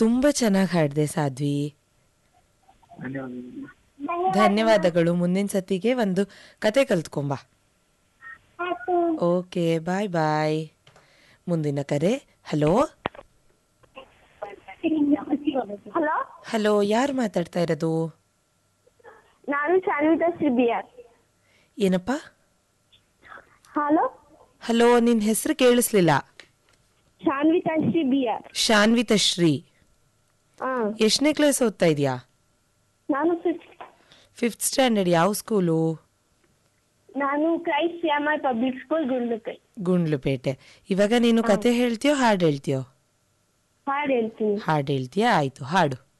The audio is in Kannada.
ತುಂಬಾ ಚೆನ್ನಾಗಿ ಹಾಡಿದೆ ಸಾಧ್ವಿ ಧನ್ಯವಾದಗಳು ಧನ್ಯವಾದಗಳು ಮುಂದಿನ ಸತಿಗೆ ಒಂದು ಕತೆ ಕಲ್ತ್ಕೊಂಬಾ ಓಕೆ ಬಾಯ್ ಬಾಯ್ ಮುಂದಿನ ಕರೆ ಹಲೋ ಹಲೋ ಹಲೋ ಯಾರು ಮಾತಾಡ್ತಾ ಇರೋದು ನಾನು ಶಾನ್ವಿತಾ ಶ್ರೀ ಬಿ ಆರ್ ಏನಪ್ಪ ಹಲೋ ಹಲೋ ನಿನ್ ಹೆಸರು ಕೇಳಿಸ್ಲಿಲ್ಲ ಶಾನ್ವಿತಾ ಶ್ರೀ ಬಿ ಆರ್ ಶಾನ್ವಿತ ಶ್ರೀ ಹಾ ಎಷ್ಟನೇ ಕ್ಲಾಸ್ ಓದ್ತಾ ಇದೀಯಾ ನಾನು ಫಿಫ್ತ್ ಫಿಫ್ತ್ ಸ್ಟ್ಯಾಂಡರ್ಡ್ ಯಾವ ಸ್ಕೂಲು ನಾನು ಕ್ರೈಸ್ಟ್ ಸಿಎಂಐ ಪಬ್ಲಿಕ್ ಸ್ಕೂಲ್ ಗುಂಡ್ಲುಕೈ ಗುಂಡ್ಲುಪೇಟೆ ಇವಾಗ ನೀನು ಕತೆ ಹೇಳ್ತೀಯೋ ಹಾಡು ಹೇಳ್ತೀಯೋ ಹಾಡು ಹೇಳ್ತೀನಿ ಹಾಡು ಹೇಳ್ತೀಯಾ ಆಯ್ತು ಹಾಡು